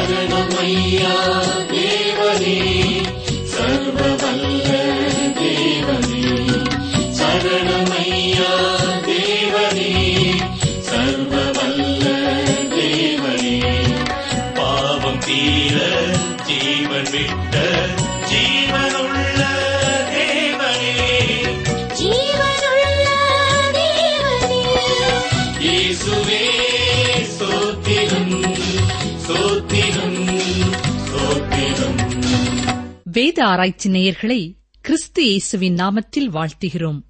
சரணமையா தேவனே சர்வவல்ல தேவனே சரணமையா தேவனே சர்வவல்ல தேவனே பாவம் தீர ஜீவன் விட்ட ஜீவனுள்ள தேவனே ஜீவனுள்ள தேவனே இயேசுவே ஸ்தோத்திரம் ஸ்தோத்திரம் ஸ்தோத்திரம் வேத ஆராய்ச்சி நேயர்களை கிறிஸ்து இயேசுவின் நாமத்தில் வாழ்த்துகிறோம்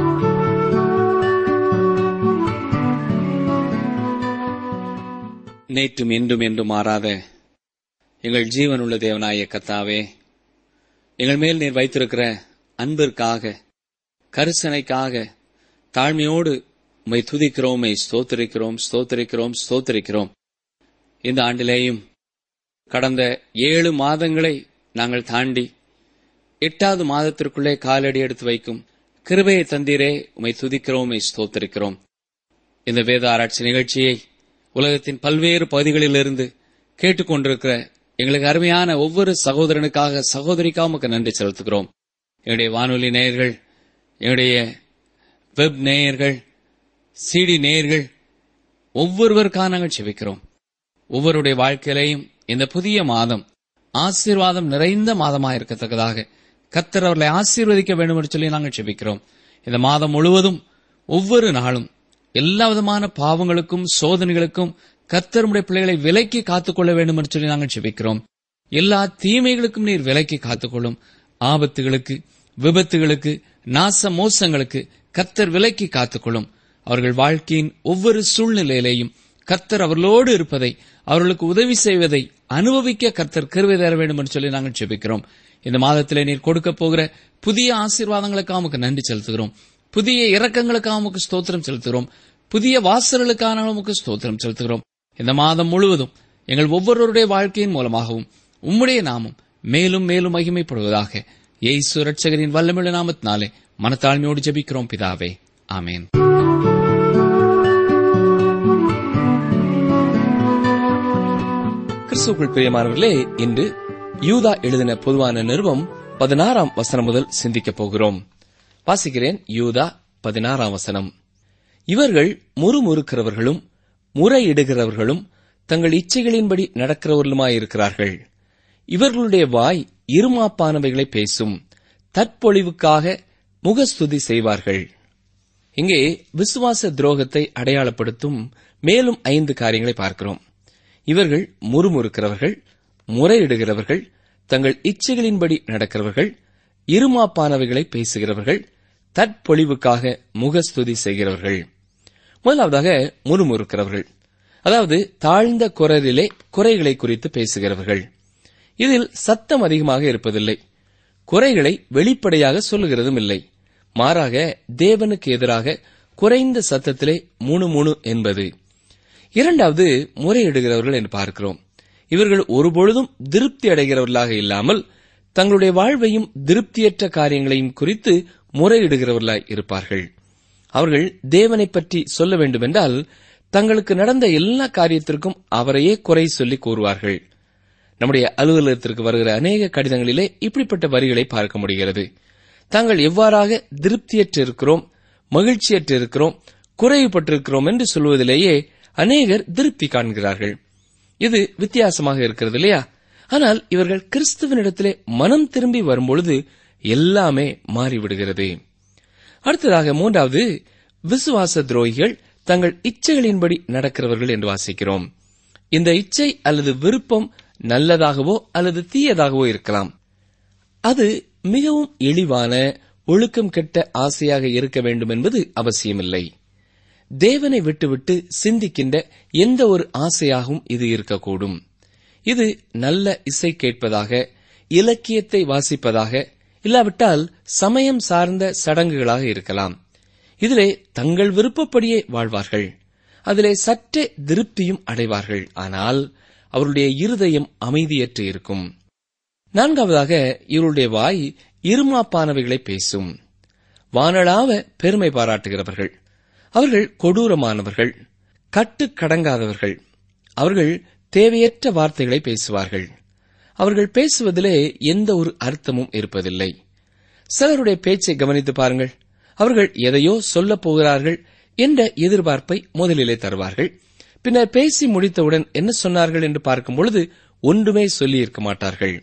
நேற்றும் இன்றும் என்றும் மாறாத எங்கள் ஜீவனுள்ள தேவனாய கத்தாவே எங்கள் மேல் நீர் வைத்திருக்கிற அன்பிற்காக கரிசனைக்காக தாழ்மையோடு உம்மை துதிக்கிறோம் உம்மை ஸ்தோத்திரிக்கிறோம் ஸ்தோத்திரிக்கிறோம் ஸ்தோத்திரிக்கிறோம் இந்த ஆண்டிலேயும் கடந்த ஏழு மாதங்களை நாங்கள் தாண்டி எட்டாவது மாதத்திற்குள்ளே காலடி எடுத்து வைக்கும் கிருபையை தந்தீரே உம்மை துதிக்கிறோம் உம்மை ஸ்தோத்திரிக்கிறோம் இந்த வேத ஆராய்ச்சி நிகழ்ச்சியை உலகத்தின் பல்வேறு பகுதிகளிலிருந்து கேட்டுக்கொண்டிருக்கிற எங்களுக்கு அருமையான ஒவ்வொரு சகோதரனுக்காக சகோதரிக்காக உமக்கு நன்றி செலுத்துகிறோம் என்னுடைய வானொலி நேயர்கள் என்னுடைய வெப் நேயர்கள் சிடி நேயர்கள் ஒவ்வொருவருக்காக நாங்கள் செபிக்கிறோம் ஒவ்வொருடைய வாழ்க்கையிலையும் இந்த புதிய மாதம் ஆசீர்வாதம் நிறைந்த மாதமாக இருக்கத்தக்கதாக கத்தர் அவர்களை ஆசீர்வதிக்க வேண்டும் என்று சொல்லி நாங்கள் செபிக்கிறோம் இந்த மாதம் முழுவதும் ஒவ்வொரு நாளும் எல்லா விதமான பாவங்களுக்கும் சோதனைகளுக்கும் கத்தருடைய பிள்ளைகளை விலக்கி காத்துக்கொள்ள வேண்டும் என்று சொல்லி நாங்கள் செபிக்கிறோம் எல்லா தீமைகளுக்கும் நீர் விலக்கி காத்துக்கொள்ளும் ஆபத்துகளுக்கு விபத்துகளுக்கு நாச மோசங்களுக்கு கத்தர் விலக்கி காத்துக்கொள்ளும் அவர்கள் வாழ்க்கையின் ஒவ்வொரு சூழ்நிலையிலேயும் கர்த்தர் அவர்களோடு இருப்பதை அவர்களுக்கு உதவி செய்வதை அனுபவிக்க கர்த்தர் கிருவை தர வேண்டும் என்று சொல்லி நாங்கள் ஜெபிக்கிறோம் இந்த மாதத்திலே நீர் கொடுக்க போகிற புதிய ஆசீர்வாதங்களுக்காக உமக்கு நன்றி செலுத்துகிறோம் புதிய இரக்கங்களுக்காக உமக்கு ஸ்தோத்திரம் செலுத்துகிறோம் புதிய வாசல்களுக்கான உமக்கு ஸ்தோத்திரம் செலுத்துகிறோம் இந்த மாதம் முழுவதும் எங்கள் ஒவ்வொருவருடைய வாழ்க்கையின் மூலமாகவும் உம்முடைய நாமம் மேலும் மேலும் மகிமைப்படுவதாக இயேசு ரட்சகரின் வல்லமிழ நாமத்தினாலே மனத்தாழ்மையோடு ஜெபிக்கிறோம் பிதாவே ஆமென் கிறிஸ்துக்குள் பிரியமானவர்களே இன்று யூதா எழுதின பொதுவான நிருபம் பதினாறாம் வசனம் முதல் சிந்திக்கப் போகிறோம் வாசிக்கிறேன் யூதா பதினாறாம் வசனம் இவர்கள் முறுமுறுக்கிறவர்களும் முறையிடுகிறவர்களும் தங்கள் இச்சைகளின்படி நடக்கிறவர்களுமாயிருக்கிறார்கள் இவர்களுடைய வாய் இருமாப்பானவைகளை பேசும் தற்பொழிவுக்காக முகஸ்துதி செய்வார்கள் இங்கே விசுவாச துரோகத்தை அடையாளப்படுத்தும் மேலும் ஐந்து காரியங்களை பார்க்கிறோம் இவர்கள் முறுமுறுக்கிறவர்கள் முறையிடுகிறவர்கள் தங்கள் இச்சைகளின்படி நடக்கிறவர்கள் இருமாப்பானவைகளை பேசுகிறவர்கள் தற்பொழிவுக்காக முகஸ்துதி செய்கிறவர்கள் முதலாவதாக முறுமுறுக்கிறவர்கள் அதாவது தாழ்ந்த குரலிலே குறைகளை குறித்து பேசுகிறவர்கள் இதில் சத்தம் அதிகமாக இருப்பதில்லை குறைகளை வெளிப்படையாக சொல்லுகிறதும் இல்லை மாறாக தேவனுக்கு எதிராக குறைந்த சத்தத்திலே முணு முணு என்பது இரண்டாவது முறையிடுகிறவர்கள் என்று பார்க்கிறோம் இவர்கள் ஒருபொழுதும் திருப்தி அடைகிறவர்களாக இல்லாமல் தங்களுடைய வாழ்வையும் திருப்தியற்ற காரியங்களையும் குறித்து முறையிடுகிறவர்களாய் இருப்பார்கள் அவர்கள் தேவனை பற்றி சொல்ல வேண்டுமென்றால் தங்களுக்கு நடந்த எல்லா காரியத்திற்கும் அவரையே குறை சொல்லி கூறுவார்கள் நம்முடைய அலுவலகத்திற்கு வருகிற அநேக கடிதங்களிலே இப்படிப்பட்ட வரிகளை பார்க்க முடிகிறது தாங்கள் எவ்வாறாக திருப்தியற்று இருக்கிறோம் மகிழ்ச்சியற்று இருக்கிறோம் குறைவுபட்டிருக்கிறோம் என்று சொல்வதிலேயே அநேகர் திருப்தி காண்கிறார்கள் இது வித்தியாசமாக இருக்கிறது இல்லையா ஆனால் இவர்கள் கிறிஸ்துவனிடத்திலே மனம் திரும்பி வரும்பொழுது எல்லாமே மாறிவிடுகிறது அடுத்ததாக மூன்றாவது விசுவாச துரோகிகள் தங்கள் இச்சைகளின்படி நடக்கிறவர்கள் என்று வாசிக்கிறோம் இந்த இச்சை அல்லது விருப்பம் நல்லதாகவோ அல்லது தீயதாகவோ இருக்கலாம் அது மிகவும் இழிவான ஒழுக்கம் கெட்ட ஆசையாக இருக்க வேண்டும் என்பது அவசியமில்லை தேவனை விட்டுவிட்டு சிந்திக்கின்ற எந்த ஒரு ஆசையாகவும் இது இருக்கக்கூடும் இது நல்ல இசை கேட்பதாக இலக்கியத்தை வாசிப்பதாக இல்லாவிட்டால் சமயம் சார்ந்த சடங்குகளாக இருக்கலாம் இதிலே தங்கள் விருப்பப்படியே வாழ்வார்கள் அதிலே சற்றே திருப்தியும் அடைவார்கள் ஆனால் அவருடைய இருதயம் அமைதியற்று இருக்கும் நான்காவதாக இவருடைய வாய் இருமாப்பானவைகளை பேசும் வானளாவ பெருமை பாராட்டுகிறவர்கள் அவர்கள் கொடூரமானவர்கள் கட்டுக்கடங்காதவர்கள் அவர்கள் தேவையற்ற வார்த்தைகளை பேசுவார்கள் அவர்கள் பேசுவதிலே எந்த ஒரு அர்த்தமும் இருப்பதில்லை சிலருடைய பேச்சை கவனித்து பாருங்கள் அவர்கள் எதையோ சொல்லப் போகிறார்கள் என்ற எதிர்பார்ப்பை முதலிலே தருவார்கள் பின்னர் பேசி முடித்தவுடன் என்ன சொன்னார்கள் என்று பார்க்கும் பொழுது ஒன்றுமே சொல்லியிருக்க மாட்டார்கள்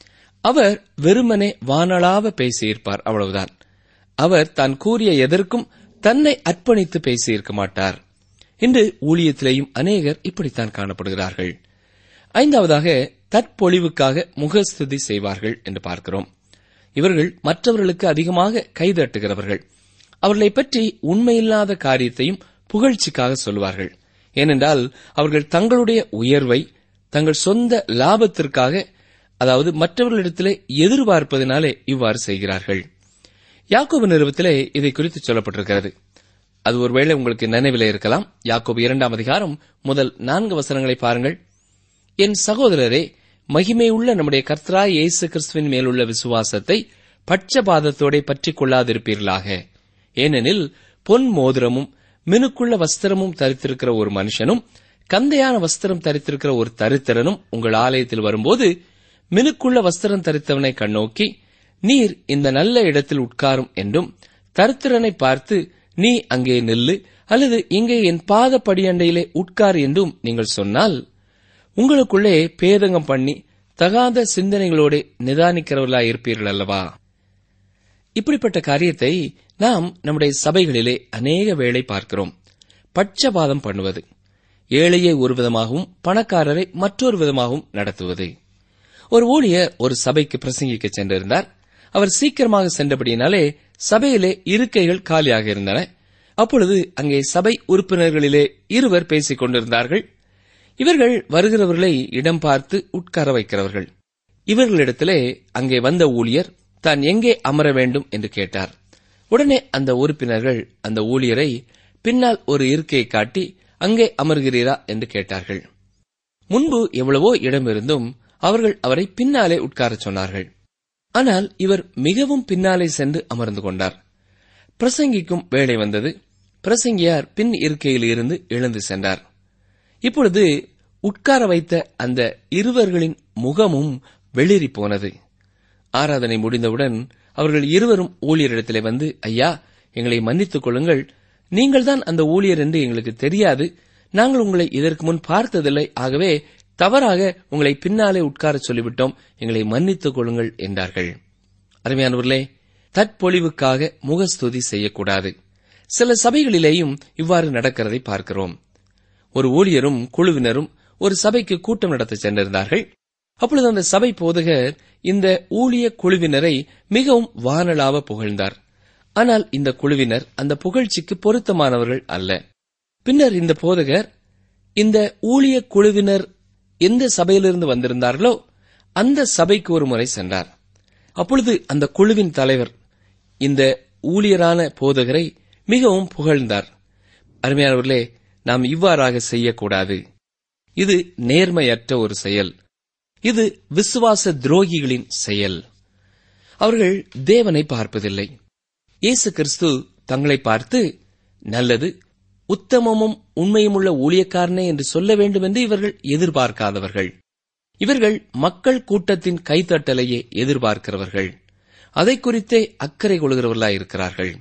அவர் வெறுமனே வானளாவ பேசியிருப்பார் அவ்வளவுதான் அவர் தான் கூறிய எதற்கும் தன்னை அர்ப்பணித்து பேசியிருக்க மாட்டார் இன்று ஊழியத்திலேயும் அநேகர் இப்படித்தான் காணப்படுகிறார்கள் ஐந்தாவதாக தற்பொழிவுக்காக முகஸ்துதி செய்வார்கள் என்று பார்க்கிறோம் இவர்கள் மற்றவர்களுக்கு அதிகமாக கைதட்டுகிறவர்கள் அவர்களை பற்றி உண்மையில்லாத காரியத்தையும் புகழ்ச்சிக்காக சொல்வார்கள் ஏனென்றால் அவர்கள் தங்களுடைய உயர்வை தங்கள் சொந்த லாபத்திற்காக அதாவது மற்றவர்களிடத்திலே எதிர்பார்ப்பதினாலே இவ்வாறு செய்கிறார்கள் யாக்கோபு நிறுவத்திலே இதை குறித்து சொல்லப்பட்டிருக்கிறது அது ஒருவேளை உங்களுக்கு நினைவிலே இருக்கலாம் யாக்கோபு இரண்டாம் அதிகாரம் முதல் நான்கு வசனங்களை பாருங்கள் என் சகோதரரே மகிமையுள்ள நம்முடைய கர்த்தராய் இயேசு கிறிஸ்துவின் மேலுள்ள விசுவாசத்தை பட்சபாதத்தோட பற்றிக் கொள்ளாதிருப்பீர்களாக ஏனெனில் பொன் மோதிரமும் மினுக்குள்ள வஸ்திரமும் தரித்திருக்கிற ஒரு மனுஷனும் கந்தையான வஸ்திரம் தரித்திருக்கிற ஒரு தரித்திரனும் உங்கள் ஆலயத்தில் வரும்போது மினுக்குள்ள வஸ்திரம் தரித்தவனை கண்ணோக்கி நீர் இந்த நல்ல இடத்தில் உட்காரும் என்றும் தரித்திரனை பார்த்து நீ அங்கே நில்லு அல்லது இங்கே என் பாத படியண்டையிலே உட்கார் என்றும் நீங்கள் சொன்னால் உங்களுக்குள்ளே பேதகம் பண்ணி தகாத சிந்தனைகளோடு நிதானிக்கிறவர்களாய் இருப்பீர்கள் அல்லவா இப்படிப்பட்ட காரியத்தை நாம் நம்முடைய சபைகளிலே அநேக வேளை பார்க்கிறோம் பட்சபாதம் பண்ணுவது ஏழையை ஒரு விதமாகவும் பணக்காரரை மற்றொரு விதமாகவும் நடத்துவது ஒரு ஊழியர் ஒரு சபைக்கு பிரசங்கிக்க சென்றிருந்தார் அவர் சீக்கிரமாக சென்றபடியினாலே சபையிலே இருக்கைகள் காலியாக இருந்தன அப்பொழுது அங்கே சபை உறுப்பினர்களிலே இருவர் பேசிக் கொண்டிருந்தார்கள் இவர்கள் வருகிறவர்களை இடம் பார்த்து உட்கார வைக்கிறவர்கள் இவர்களிடத்திலே அங்கே வந்த ஊழியர் தான் எங்கே அமர வேண்டும் என்று கேட்டார் உடனே அந்த உறுப்பினர்கள் அந்த ஊழியரை பின்னால் ஒரு இருக்கையை காட்டி அங்கே அமர்கிறீரா என்று கேட்டார்கள் முன்பு எவ்வளவோ இடம் இருந்தும் அவர்கள் அவரை பின்னாலே உட்காரச் சொன்னார்கள் ஆனால் இவர் மிகவும் பின்னாலே சென்று அமர்ந்து கொண்டார் பிரசங்கிக்கும் வேலை வந்தது பிரசங்கியார் பின் இருக்கையில் இருந்து எழுந்து சென்றார் இப்பொழுது உட்கார வைத்த அந்த இருவர்களின் முகமும் வெளிரி போனது ஆராதனை முடிந்தவுடன் அவர்கள் இருவரும் ஊழியரிடத்திலே வந்து ஐயா எங்களை மன்னித்துக் கொள்ளுங்கள் நீங்கள்தான் அந்த ஊழியர் என்று எங்களுக்கு தெரியாது நாங்கள் உங்களை இதற்கு முன் பார்த்ததில்லை ஆகவே தவறாக உங்களை பின்னாலே உட்காரச் சொல்லிவிட்டோம் எங்களை மன்னித்துக் கொள்ளுங்கள் என்றார்கள் அருமையானவர்களே தற்பொழிவுக்காக முகஸ்துதி செய்யக்கூடாது சில சபைகளிலேயும் இவ்வாறு நடக்கிறதை பார்க்கிறோம் ஒரு ஊழியரும் குழுவினரும் ஒரு சபைக்கு கூட்டம் நடத்த சென்றிருந்தார்கள் அப்பொழுது அந்த சபை போதகர் இந்த ஊழிய குழுவினரை மிகவும் வானலாவ புகழ்ந்தார் ஆனால் இந்த குழுவினர் அந்த புகழ்ச்சிக்கு பொருத்தமானவர்கள் அல்ல பின்னர் இந்த போதகர் இந்த ஊழிய குழுவினர் எந்த சபையிலிருந்து வந்திருந்தார்களோ அந்த சபைக்கு ஒரு முறை சென்றார் அப்பொழுது அந்த குழுவின் தலைவர் இந்த ஊழியரான போதகரை மிகவும் புகழ்ந்தார் அருமையானவர்களே நாம் இவ்வாறாக செய்யக்கூடாது இது நேர்மையற்ற ஒரு செயல் இது விசுவாச துரோகிகளின் செயல் அவர்கள் தேவனை பார்ப்பதில்லை இயேசு கிறிஸ்து தங்களை பார்த்து நல்லது உத்தமமும் உண்மையுமுள்ள ஊழியக்காரனே என்று சொல்ல வேண்டும் என்று இவர்கள் எதிர்பார்க்காதவர்கள் இவர்கள் மக்கள் கூட்டத்தின் கைத்தட்டலையே எதிர்பார்க்கிறவர்கள் அதை குறித்தே அக்கறை கொள்கிறவர்களாய் இருக்கிறார்கள்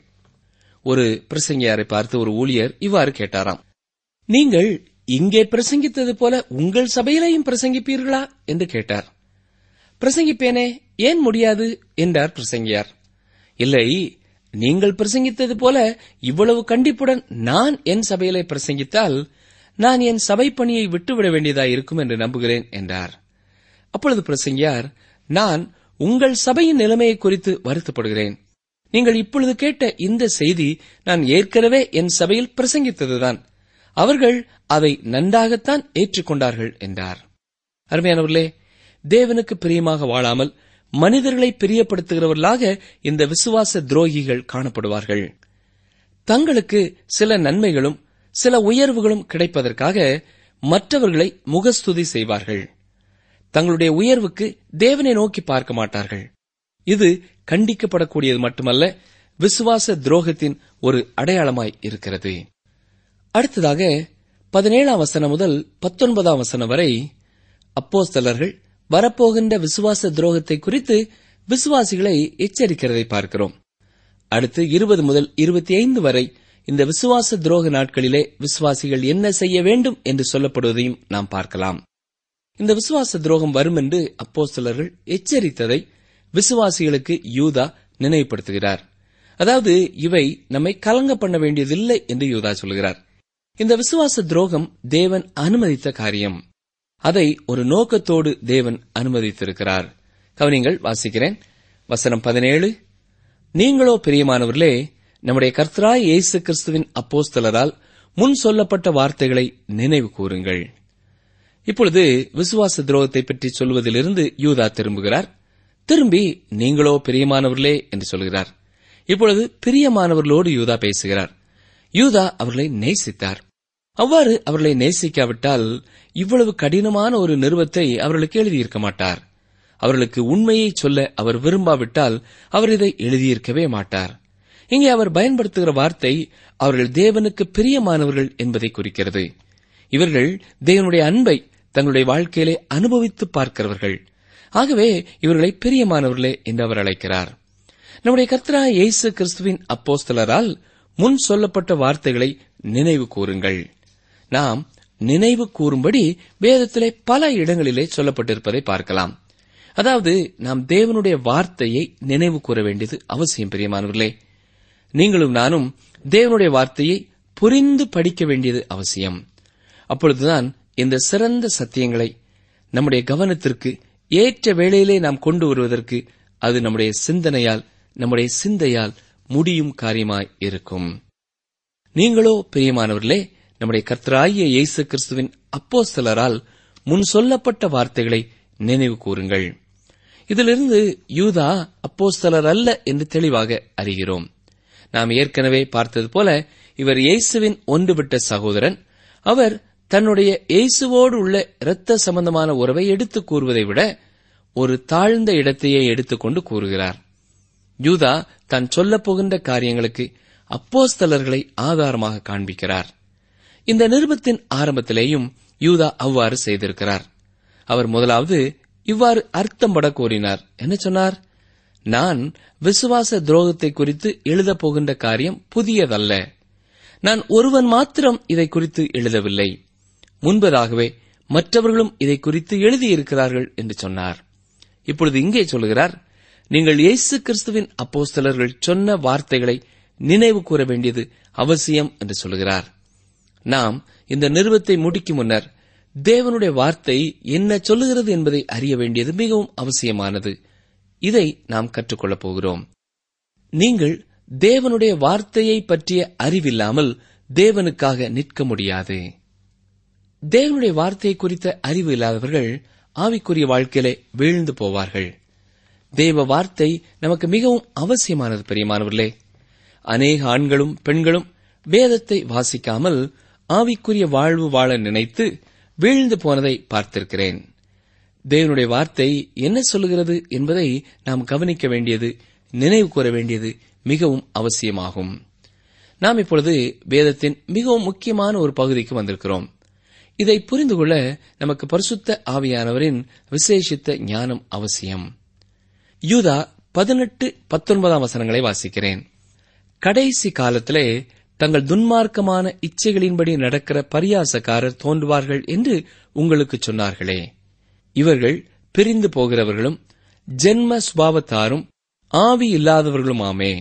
ஒரு பிரசங்கியாரை பார்த்து ஒரு ஊழியர் இவ்வாறு கேட்டாராம் நீங்கள் இங்கே பிரசங்கித்தது போல உங்கள் சபையிலையும் பிரசங்கிப்பீர்களா என்று கேட்டார் பிரசங்கிப்பேனே ஏன் முடியாது என்றார் பிரசங்கியார் இல்லை நீங்கள் பிரசங்கித்தது போல இவ்வளவு கண்டிப்புடன் நான் என் சபையிலே பிரசங்கித்தால் நான் என் சபை பணியை விட்டுவிட வேண்டியதா இருக்கும் என்று நம்புகிறேன் என்றார் அப்பொழுது பிரசங்கியார் நான் உங்கள் சபையின் நிலைமையை குறித்து வருத்தப்படுகிறேன் நீங்கள் இப்பொழுது கேட்ட இந்த செய்தி நான் ஏற்கனவே என் சபையில் பிரசங்கித்ததுதான் அவர்கள் அதை நன்றாகத்தான் ஏற்றுக்கொண்டார்கள் என்றார் அருமையானவர்களே தேவனுக்கு பிரியமாக வாழாமல் மனிதர்களை பிரியப்படுத்துகிறவர்களாக இந்த விசுவாச துரோகிகள் காணப்படுவார்கள் தங்களுக்கு சில நன்மைகளும் சில உயர்வுகளும் கிடைப்பதற்காக மற்றவர்களை முகஸ்துதி செய்வார்கள் தங்களுடைய உயர்வுக்கு தேவனை நோக்கி பார்க்க மாட்டார்கள் இது கண்டிக்கப்படக்கூடியது மட்டுமல்ல விசுவாச துரோகத்தின் ஒரு அடையாளமாய் இருக்கிறது அடுத்ததாக பதினேழாம் வசனம் முதல் பத்தொன்பதாம் வசனம் வரை அப்போஸ்தலர்கள் வரப்போகின்ற விசுவாச துரோகத்தை குறித்து விசுவாசிகளை எச்சரிக்கிறதை பார்க்கிறோம் அடுத்து இருபது முதல் இருபத்தி ஐந்து வரை இந்த விசுவாச துரோக நாட்களிலே விசுவாசிகள் என்ன செய்ய வேண்டும் என்று சொல்லப்படுவதையும் நாம் பார்க்கலாம் இந்த விசுவாச துரோகம் வரும் என்று அப்போஸ்தலர்கள் எச்சரித்ததை விசுவாசிகளுக்கு யூதா நினைவுபடுத்துகிறார் அதாவது இவை நம்மை கலங்க பண்ண வேண்டியதில்லை என்று யூதா சொல்கிறார் இந்த விசுவாச துரோகம் தேவன் அனுமதித்த காரியம் அதை ஒரு நோக்கத்தோடு தேவன் அனுமதித்திருக்கிறார் கவனிங்கள் வாசிக்கிறேன் வசனம் பதினேழு நீங்களோ பிரியமானவர்களே நம்முடைய கர்த்தராய் இயேசு கிறிஸ்துவின் அப்போஸ்தலரால் முன் சொல்லப்பட்ட வார்த்தைகளை நினைவு கூறுங்கள் இப்பொழுது விசுவாச துரோகத்தை பற்றி சொல்வதிலிருந்து யூதா திரும்புகிறார் திரும்பி நீங்களோ பிரியமானவர்களே என்று சொல்கிறார் இப்பொழுது பிரியமானவர்களோடு யூதா பேசுகிறார் யூதா அவர்களை நேசித்தார் அவ்வாறு அவர்களை நேசிக்காவிட்டால் இவ்வளவு கடினமான ஒரு நிறுவத்தை அவர்களுக்கு எழுதியிருக்க மாட்டார் அவர்களுக்கு உண்மையை சொல்ல அவர் விரும்பாவிட்டால் அவர் இதை எழுதியிருக்கவே மாட்டார் இங்கே அவர் பயன்படுத்துகிற வார்த்தை அவர்கள் தேவனுக்கு பிரியமானவர்கள் என்பதை குறிக்கிறது இவர்கள் தேவனுடைய அன்பை தங்களுடைய வாழ்க்கையிலே அனுபவித்து பார்க்கிறவர்கள் ஆகவே இவர்களை பிரியமானவர்களே என்று அவர் அழைக்கிறார் நம்முடைய கர்த்தரா இயேசு கிறிஸ்துவின் அப்போஸ்தலரால் முன் சொல்லப்பட்ட வார்த்தைகளை நினைவு கூறுங்கள் நாம் நினைவு கூறும்படி வேதத்திலே பல இடங்களிலே சொல்லப்பட்டிருப்பதை பார்க்கலாம் அதாவது நாம் தேவனுடைய வார்த்தையை நினைவு கூற வேண்டியது அவசியம் பிரியமானவர்களே நீங்களும் நானும் தேவனுடைய வார்த்தையை புரிந்து படிக்க வேண்டியது அவசியம் அப்பொழுதுதான் இந்த சிறந்த சத்தியங்களை நம்முடைய கவனத்திற்கு ஏற்ற வேளையிலே நாம் கொண்டு வருவதற்கு அது நம்முடைய சிந்தனையால் நம்முடைய சிந்தையால் முடியும் காரியமாய் இருக்கும் நீங்களோ பிரியமானவர்களே நம்முடைய கர்த்தராகிய இயேசு கிறிஸ்துவின் அப்போஸ்தலரால் முன் சொல்லப்பட்ட வார்த்தைகளை நினைவு கூறுங்கள் இதிலிருந்து யூதா அப்போஸ்தலர் அல்ல என்று தெளிவாக அறிகிறோம் நாம் ஏற்கனவே பார்த்தது போல இவர் இயேசுவின் ஒன்றுவிட்ட சகோதரன் அவர் தன்னுடைய இயேசுவோடு உள்ள இரத்த சம்பந்தமான உறவை எடுத்துக் கூறுவதை விட ஒரு தாழ்ந்த இடத்தையே எடுத்துக்கொண்டு கூறுகிறார் யூதா தான் சொல்லப் போகின்ற காரியங்களுக்கு அப்போஸ்தலர்களை ஆதாரமாக காண்பிக்கிறார் இந்த நிருபத்தின் ஆரம்பத்திலேயும் யூதா அவ்வாறு செய்திருக்கிறார் அவர் முதலாவது இவ்வாறு அர்த்தம் பட கூறினார் என்ன சொன்னார் நான் விசுவாச துரோகத்தை குறித்து எழுதப் போகின்ற காரியம் புதியதல்ல நான் ஒருவன் மாத்திரம் இதை குறித்து எழுதவில்லை முன்பதாகவே மற்றவர்களும் இதை குறித்து எழுதியிருக்கிறார்கள் என்று சொன்னார் இப்பொழுது இங்கே சொல்கிறார் நீங்கள் இயேசு கிறிஸ்துவின் அப்போஸ்தலர்கள் சொன்ன வார்த்தைகளை நினைவு கூற வேண்டியது அவசியம் என்று சொல்கிறார் நாம் இந்த நிறுவத்தை முடிக்கும் முன்னர் தேவனுடைய வார்த்தை என்ன சொல்லுகிறது என்பதை அறிய வேண்டியது மிகவும் அவசியமானது இதை நாம் கற்றுக்கொள்ளப் போகிறோம் நீங்கள் தேவனுடைய வார்த்தையை பற்றிய அறிவில்லாமல் தேவனுக்காக நிற்க முடியாது தேவனுடைய வார்த்தையை குறித்த அறிவு இல்லாதவர்கள் ஆவிக்குரிய வாழ்க்கையிலே வீழ்ந்து போவார்கள் தேவ வார்த்தை நமக்கு மிகவும் அவசியமானது பெரியமானவர்களே அநேக ஆண்களும் பெண்களும் வேதத்தை வாசிக்காமல் ஆவிக்குரிய வாழ்வு வாழ நினைத்து வீழ்ந்து போனதை பார்த்திருக்கிறேன் தேவனுடைய வார்த்தை என்ன சொல்லுகிறது என்பதை நாம் கவனிக்க வேண்டியது நினைவு கூற வேண்டியது மிகவும் அவசியமாகும் நாம் இப்பொழுது வேதத்தின் மிகவும் முக்கியமான ஒரு பகுதிக்கு வந்திருக்கிறோம் இதை புரிந்து கொள்ள நமக்கு பரிசுத்த ஆவியானவரின் விசேஷித்த ஞானம் அவசியம் யூதா பதினெட்டு பத்தொன்பதாம் வசனங்களை வாசிக்கிறேன் கடைசி காலத்திலே தங்கள் துன்மார்க்கமான இச்சைகளின்படி நடக்கிற பரியாசக்காரர் தோன்றுவார்கள் என்று உங்களுக்கு சொன்னார்களே இவர்கள் பிரிந்து போகிறவர்களும் ஜென்ம சுபாவத்தாரும் ஆவி இல்லாதவர்களுமாமே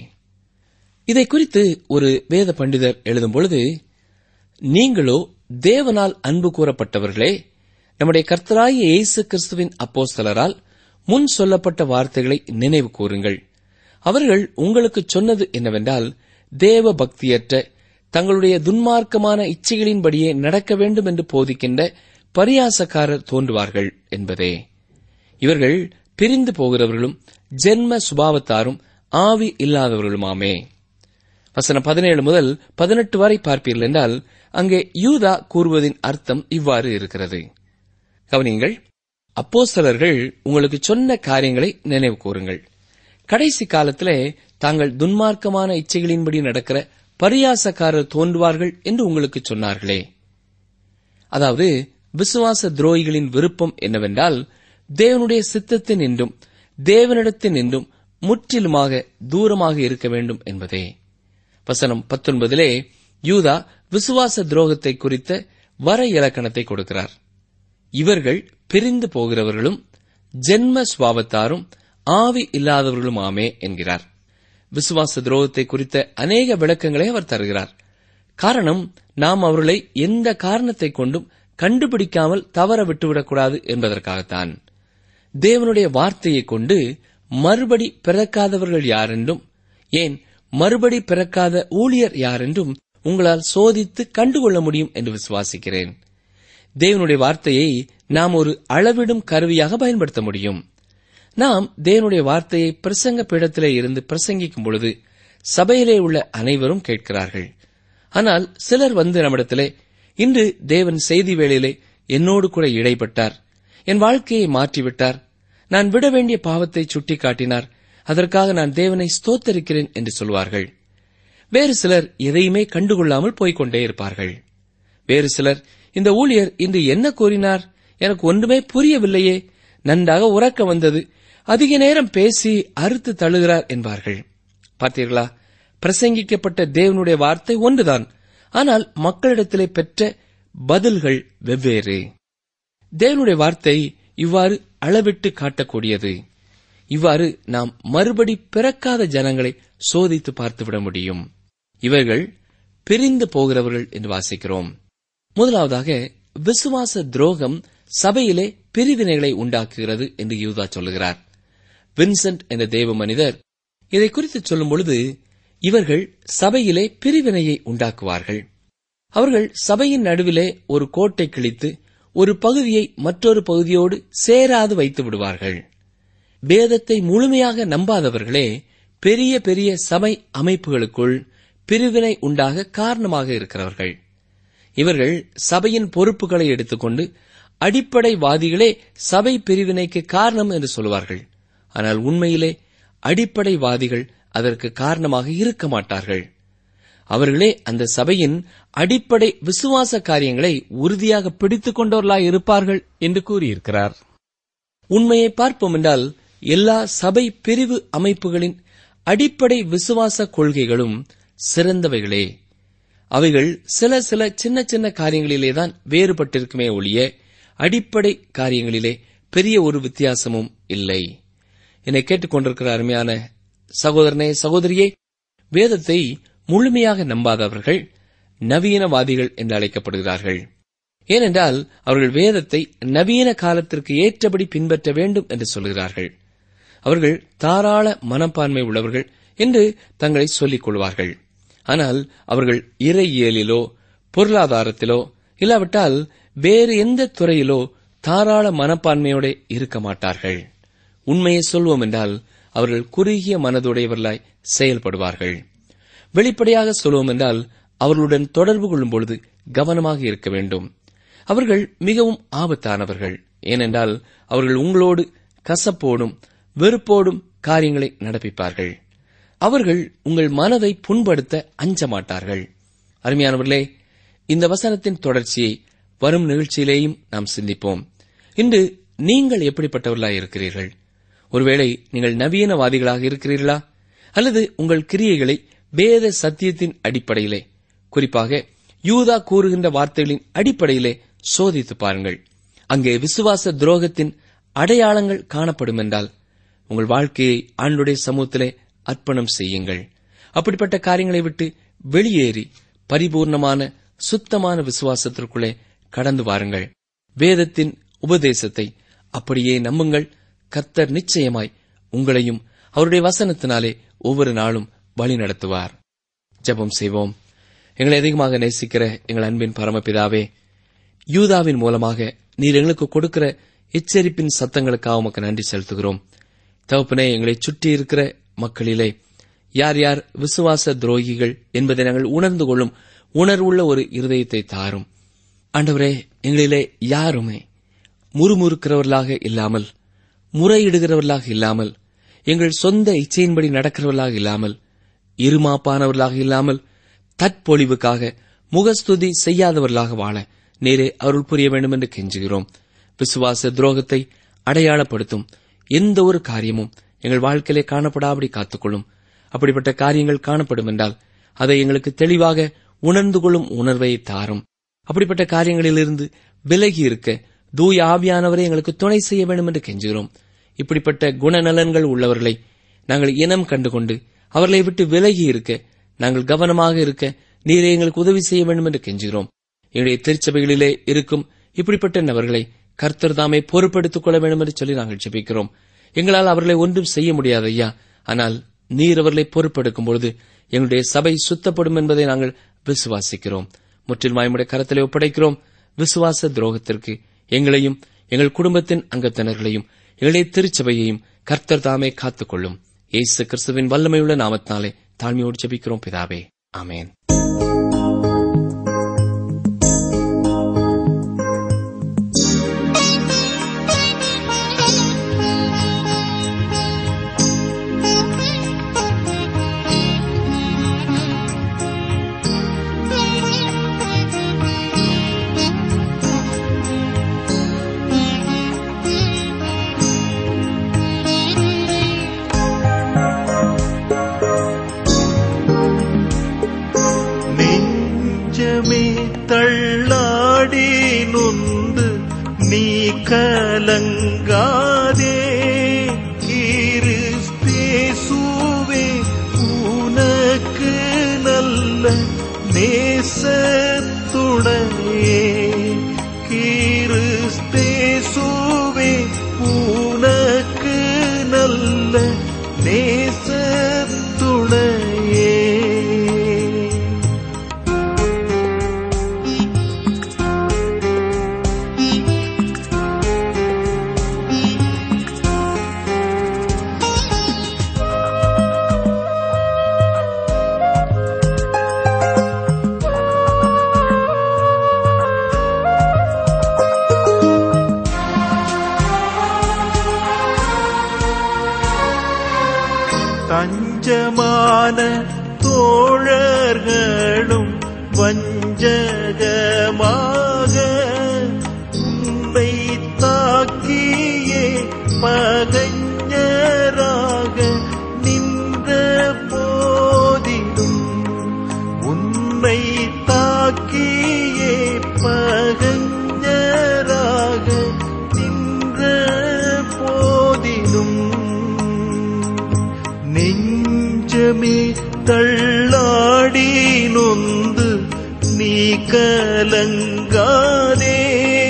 இதை குறித்து ஒரு வேத பண்டிதர் எழுதும் பொழுது நீங்களோ தேவனால் அன்பு கூறப்பட்டவர்களே நம்முடைய கர்த்தராகிய இயேசு கிறிஸ்துவின் அப்போஸ்தலரால் முன் சொல்லப்பட்ட வார்த்தைகளை நினைவு கூறுங்கள் அவர்கள் உங்களுக்கு சொன்னது என்னவென்றால் தேவ பக்தியற்ற தங்களுடைய துன்மார்க்கமான இச்சைகளின்படியே நடக்க வேண்டும் என்று போதிக்கின்ற பரியாசக்காரர் தோன்றுவார்கள் என்பதே இவர்கள் பிரிந்து போகிறவர்களும் ஜென்ம சுபாவத்தாரும் ஆவி இல்லாதவர்களுமாமே வசனம் பதினேழு முதல் பதினெட்டு வரை பார்ப்பீர்கள் என்றால் அங்கே யூதா கூறுவதின் அர்த்தம் இவ்வாறு இருக்கிறது கவனிங்கள் அப்போஸ்தலர்கள் உங்களுக்கு சொன்ன காரியங்களை நினைவு கூறுங்கள் கடைசி காலத்திலே தாங்கள் துன்மார்க்கமான இச்சைகளின்படி நடக்கிற பரியாசக்காரர் தோன்றுவார்கள் என்று உங்களுக்கு சொன்னார்களே அதாவது விசுவாச துரோகிகளின் விருப்பம் என்னவென்றால் தேவனுடைய சித்தத்தின் என்றும் தேவனிடத்தின் என்றும் முற்றிலுமாக தூரமாக இருக்க வேண்டும் என்பதே வசனம் பத்தொன்பதிலே யூதா விசுவாச துரோகத்தை குறித்த வர இலக்கணத்தை கொடுக்கிறார் இவர்கள் பிரிந்து போகிறவர்களும் ஜென்ம சுவாபத்தாரும் ஆவி இல்லாதவர்களுமாமே என்கிறார் விசுவாச துரோகத்தை குறித்த அநேக விளக்கங்களை அவர் தருகிறார் காரணம் நாம் அவர்களை எந்த காரணத்தை கொண்டும் கண்டுபிடிக்காமல் தவற விட்டுவிடக்கூடாது என்பதற்காகத்தான் தேவனுடைய வார்த்தையை கொண்டு மறுபடி பிறக்காதவர்கள் யாரென்றும் ஏன் மறுபடி பிறக்காத ஊழியர் யாரென்றும் உங்களால் சோதித்து கண்டுகொள்ள முடியும் என்று விசுவாசிக்கிறேன் தேவனுடைய வார்த்தையை நாம் ஒரு அளவிடும் கருவியாக பயன்படுத்த முடியும் நாம் தேவனுடைய வார்த்தையை பிரசங்க பீடத்திலே இருந்து பிரசங்கிக்கும் பொழுது சபையிலே உள்ள அனைவரும் கேட்கிறார்கள் ஆனால் சிலர் வந்து நம்மிடத்திலே இன்று தேவன் செய்தி வேளையிலே என்னோடு கூட இடைப்பட்டார் என் வாழ்க்கையை மாற்றிவிட்டார் நான் விட வேண்டிய பாவத்தை சுட்டிக்காட்டினார் அதற்காக நான் தேவனை ஸ்தோத்தரிக்கிறேன் என்று சொல்வார்கள் வேறு சிலர் எதையுமே கண்டுகொள்ளாமல் போய்க் கொண்டே இருப்பார்கள் வேறு சிலர் இந்த ஊழியர் இன்று என்ன கூறினார் எனக்கு ஒன்றுமே புரியவில்லையே நன்றாக உறக்க வந்தது அதிக நேரம் பேசி அறுத்து தழுகிறார் என்பார்கள் பார்த்தீர்களா பிரசங்கிக்கப்பட்ட தேவனுடைய வார்த்தை ஒன்றுதான் ஆனால் மக்களிடத்திலே பெற்ற பதில்கள் வெவ்வேறு தேவனுடைய வார்த்தை இவ்வாறு அளவிட்டு காட்டக்கூடியது இவ்வாறு நாம் மறுபடி பிறக்காத ஜனங்களை சோதித்து பார்த்துவிட முடியும் இவர்கள் பிரிந்து போகிறவர்கள் என்று வாசிக்கிறோம் முதலாவதாக விசுவாச துரோகம் சபையிலே பிரிவினைகளை உண்டாக்குகிறது என்று யூதா சொல்லுகிறார் வின்சென்ட் என்ற தேவ மனிதர் இதை குறித்து சொல்லும் பொழுது இவர்கள் சபையிலே பிரிவினையை உண்டாக்குவார்கள் அவர்கள் சபையின் நடுவிலே ஒரு கோட்டை கிழித்து ஒரு பகுதியை மற்றொரு பகுதியோடு சேராது வைத்து விடுவார்கள் வேதத்தை முழுமையாக நம்பாதவர்களே பெரிய பெரிய சபை அமைப்புகளுக்குள் பிரிவினை உண்டாக காரணமாக இருக்கிறவர்கள் இவர்கள் சபையின் பொறுப்புகளை எடுத்துக்கொண்டு அடிப்படைவாதிகளே சபை பிரிவினைக்கு காரணம் என்று சொல்வார்கள் ஆனால் உண்மையிலே அடிப்படைவாதிகள் அதற்கு காரணமாக இருக்க மாட்டார்கள் அவர்களே அந்த சபையின் அடிப்படை விசுவாச காரியங்களை உறுதியாக பிடித்துக் கொண்டவர்களாய் இருப்பார்கள் என்று கூறியிருக்கிறார் உண்மையை பார்ப்போம் என்றால் எல்லா சபை பிரிவு அமைப்புகளின் அடிப்படை விசுவாச கொள்கைகளும் சிறந்தவைகளே அவைகள் சில சில சின்ன சின்ன காரியங்களிலேதான் வேறுபட்டிருக்குமே ஒழிய அடிப்படை காரியங்களிலே பெரிய ஒரு வித்தியாசமும் இல்லை என்னை கேட்டுக்கொண்டிருக்கிற அருமையான சகோதரனே சகோதரியே வேதத்தை முழுமையாக நம்பாதவர்கள் நவீனவாதிகள் என்று அழைக்கப்படுகிறார்கள் ஏனென்றால் அவர்கள் வேதத்தை நவீன காலத்திற்கு ஏற்றபடி பின்பற்ற வேண்டும் என்று சொல்கிறார்கள் அவர்கள் தாராள மனப்பான்மை உள்ளவர்கள் என்று தங்களை சொல்லிக் கொள்வார்கள் ஆனால் அவர்கள் இறையியலிலோ பொருளாதாரத்திலோ இல்லாவிட்டால் வேறு எந்த துறையிலோ தாராள மனப்பான்மையோட இருக்க மாட்டார்கள் உண்மையை சொல்வோம் என்றால் அவர்கள் குறுகிய மனதுடையவர்களாய் செயல்படுவார்கள் வெளிப்படையாக சொல்வோம் என்றால் அவர்களுடன் தொடர்பு கொள்ளும் பொழுது கவனமாக இருக்க வேண்டும் அவர்கள் மிகவும் ஆபத்தானவர்கள் ஏனென்றால் அவர்கள் உங்களோடு கசப்போடும் வெறுப்போடும் காரியங்களை நடப்பிப்பார்கள் அவர்கள் உங்கள் மனதை புண்படுத்த அஞ்ச மாட்டார்கள் அருமையானவர்களே இந்த வசனத்தின் தொடர்ச்சியை வரும் நிகழ்ச்சியிலேயும் நாம் சிந்திப்போம் இன்று நீங்கள் எப்படிப்பட்டவர்களாய் இருக்கிறீர்கள் ஒருவேளை நீங்கள் நவீனவாதிகளாக இருக்கிறீர்களா அல்லது உங்கள் கிரியைகளை வேத சத்தியத்தின் அடிப்படையிலே குறிப்பாக யூதா கூறுகின்ற வார்த்தைகளின் அடிப்படையிலே சோதித்து பாருங்கள் அங்கே விசுவாச துரோகத்தின் அடையாளங்கள் காணப்படும் என்றால் உங்கள் வாழ்க்கையை ஆண்டுடைய சமூகத்திலே அர்ப்பணம் செய்யுங்கள் அப்படிப்பட்ட காரியங்களை விட்டு வெளியேறி பரிபூர்ணமான சுத்தமான விசுவாசத்திற்குள்ளே கடந்து வாருங்கள் வேதத்தின் உபதேசத்தை அப்படியே நம்புங்கள் கர்த்தர் நிச்சயமாய் உங்களையும் அவருடைய வசனத்தினாலே ஒவ்வொரு நாளும் வழி நடத்துவார் ஜெபம் செய்வோம் எங்களை அதிகமாக நேசிக்கிற எங்கள் அன்பின் பரமபிதாவே யூதாவின் மூலமாக நீர் எங்களுக்கு கொடுக்கிற எச்சரிப்பின் சத்தங்களுக்காக உமக்கு நன்றி செலுத்துகிறோம் தகப்பனே எங்களை சுற்றி இருக்கிற மக்களிலே யார் யார் விசுவாச துரோகிகள் என்பதை நாங்கள் உணர்ந்து கொள்ளும் உணர்வுள்ள ஒரு இருதயத்தை தாரும் ஆண்டவரே எங்களிலே யாருமே முறுமுறுக்கிறவர்களாக இல்லாமல் முறையிடுகிறவர்களாக இல்லாமல் எங்கள் சொந்த இச்சையின்படி நடக்கிறவர்களாக இல்லாமல் இருமாப்பானவர்களாக இல்லாமல் தற்பொழிவுக்காக முகஸ்துதி செய்யாதவர்களாக வாழ நீரே அருள் புரிய வேண்டும் என்று கெஞ்சுகிறோம் விசுவாச துரோகத்தை அடையாளப்படுத்தும் எந்த ஒரு காரியமும் எங்கள் வாழ்க்கையிலே காணப்படாபடி காத்துக்கொள்ளும் அப்படிப்பட்ட காரியங்கள் காணப்படும் என்றால் அதை எங்களுக்கு தெளிவாக உணர்ந்து கொள்ளும் உணர்வை தாரும் அப்படிப்பட்ட காரியங்களிலிருந்து விலகி இருக்க தூய ஆவியானவரை எங்களுக்கு துணை செய்ய வேண்டும் என்று கெஞ்சுகிறோம் இப்படிப்பட்ட குணநலன்கள் உள்ளவர்களை நாங்கள் இனம் கண்டுகொண்டு அவர்களை விட்டு விலகி இருக்க நாங்கள் கவனமாக இருக்க நீரே எங்களுக்கு உதவி செய்ய வேண்டும் என்று கெஞ்சுகிறோம் எங்களுடைய திருச்சபைகளிலே இருக்கும் இப்படிப்பட்ட நபர்களை கர்த்தர் தாமே பொறுப்பெடுத்துக் கொள்ள வேண்டும் என்று சொல்லி நாங்கள் ஜெபிக்கிறோம் எங்களால் அவர்களை ஒன்றும் செய்ய முடியாது ஐயா ஆனால் நீர் அவர்களை பொறுப்பெடுக்கும் பொழுது எங்களுடைய சபை சுத்தப்படும் என்பதை நாங்கள் விசுவாசிக்கிறோம் முற்றிலும் எம்முடைய கரத்திலே ஒப்படைக்கிறோம் விசுவாச துரோகத்திற்கு எங்களையும் எங்கள் குடும்பத்தின் அங்கத்தினர்களையும் எங்களுடைய திருச்சபையையும் கர்த்தர் தாமே காத்துக்கொள்ளும் இயேசு கிறிஸ்துவின் வல்லமையுள்ள நாமத்தினாலே தாழ்மையோடு ஜெபிக்கிறோம் பிதாவே ஆமென் நெஞ்சமே தள்ளாடி நொந்து நீ கலங்காதே கிறிஸ்தேசுவே உனக்கு நல்ல நேசத்துடையே கிறிஸ்தேசுவே உனக்கு நல்ல நேசத்துடையே தஞ்சமான தோழர்களும் வஞ்சகமாக உன்னை தாக்கியே பகைஞராக நின்ற போதிலும் உன்னை தாக்கியே பகைஞராக நின்ற போதிலும் நெஞ்சமே தள்ளாடி நொந்து நீ கலங்காதே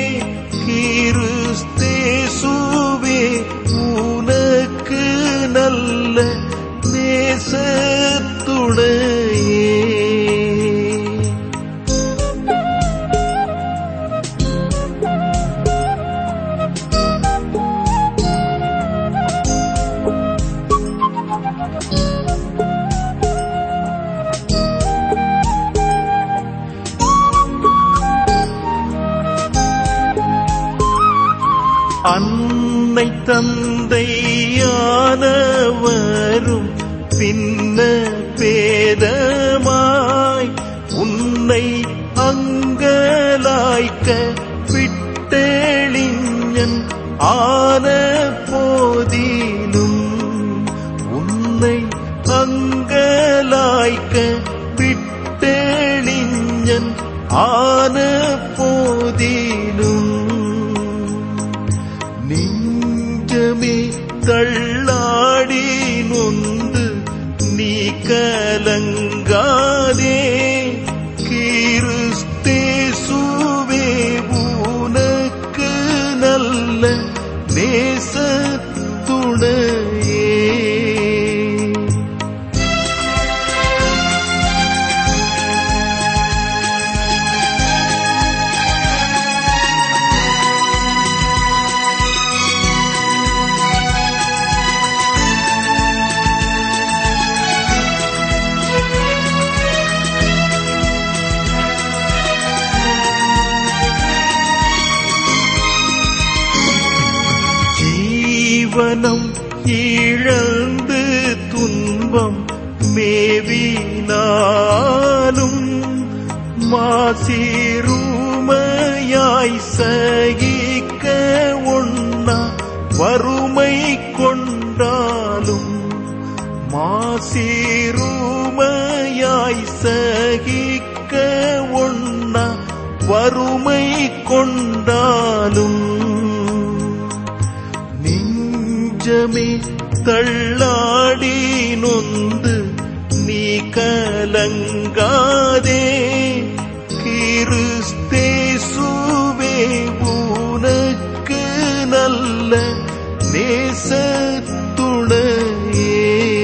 கிறிஸ்தேசுவே உனக்கு நல்ல நேசத்துடையே அன்னை தந்தையானவரும் பின்ன பேதமாய் உன்னை அங்கலாய்க்க விட்டெளிஞன் ஆன போதிலும் உன்னை அங்கலாய்க்க விட்டெளிஞன் ஆன போதிலும் நெஞ்சமே தள்ளாடி நொந்து நீ கலங்காதே கிறிஸ்தேசுவே உனக்கு நல்ல நேசத்துணையே ஜீவனம் இழந்து துன்பம் மேவினாலும் மாசிருமையாய் சகிக்க ஒண்ணா வறுமை கொண்டாலும் மாசிருமையாய் சகிக்க ஒண்ணா வறுமை கொண்டாலும் நெஞ்சமே தள்ளாடி நொந்து நீ கலங்காதே கிறிஸ்தேசுவே உனக்கு நல்ல நேசத்துணையே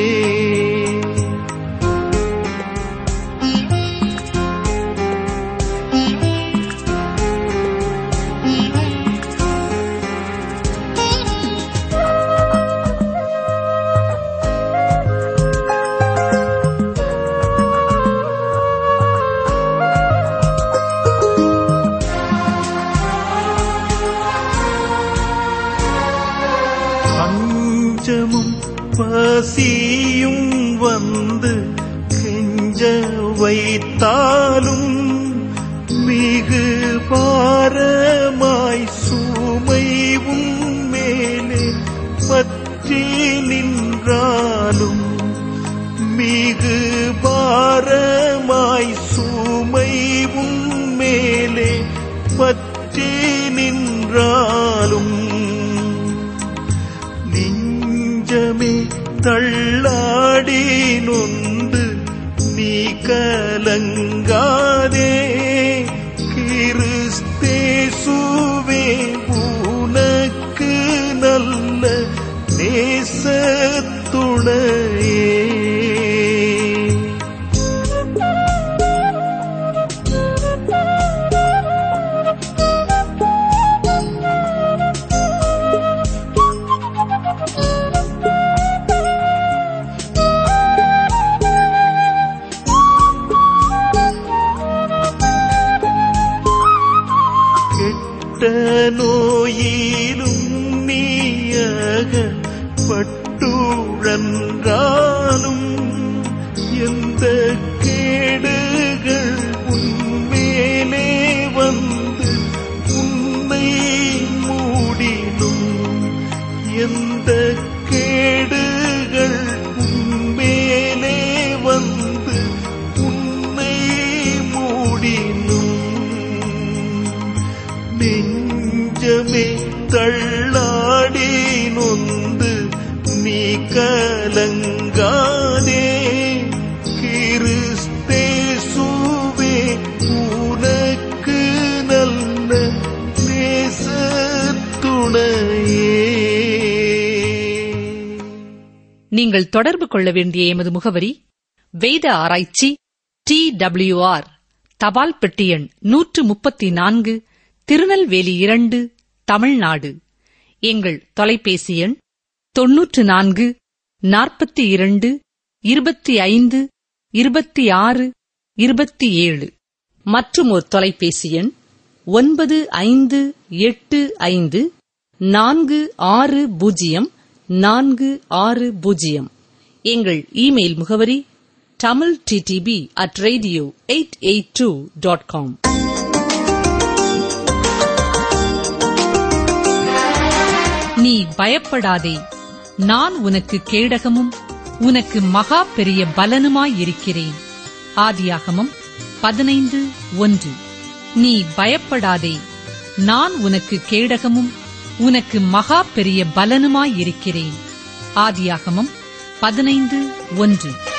பஞ்சமும் பசியும் வந்து கெஞ்ச வைத்தாலும் மிகு பாரமாய் சுமைவும் மேலே பற்றி நின்றாலும் மிகு பாரமாய் சுமைவும் மேலே பற்றி நின்றாலும் நெஞ்சமே தள்ளாடி நொந்து நீ கலங்காதே கிறிஸ்தேசுவே உனக்கு நல்ல நேசத்துணையே கெட்ட நோயிலும் நீயக பட்டுழன்றாலும் எந்த கேடுகள் உன்மேலே வந்து உன்னை மூடினும் எந்த கேடுகள் உன்மேலே வந்து உன்னை மூடினும் நெஞ்சமே தள்ளாடி நொந்து நீ கலங்காதே கிறிஸ்தேசுவே உனக்கு நல்ல நேசத்துணையே நீங்கள் தொடர்பு கொள்ள வேண்டிய எமது முகவரி வேத ஆராய்ச்சி டி ஆர் தபால் பெட்டி எண் நூற்று முப்பத்தி நான்கு திருநெல்வேலி இரண்டு தமிழ்நாடு எங்கள் தொலைபேசி எண் தொன்னூற்று நான்கு நாற்பத்தி இரண்டு இருபத்தி ஐந்து இருபத்தி ஆறு இருபத்தி ஏழு மற்றும் ஒரு தொலைபேசி எண் ஒன்பது ஐந்து எட்டு ஐந்து நான்கு ஆறு பூஜ்ஜியம் நான்கு ஆறு பூஜ்ஜியம் எங்கள் இமெயில் முகவரி Tamil DTP at radio eight eight two dot com நீ பயப்படாதே நான் உனக்கு கேடகமும் உனக்கு மகா பெரிய பலனுமாயிருக்கிறேன் ஆதியாகமம் பதினைந்து ஒன்று நீ பயப்படாதே நான் உனக்கு கேடகமும் உனக்கு மகா பெரிய பலனுமாயிருக்கிறேன் ஆதியாகமம் பதினைந்து ஒன்று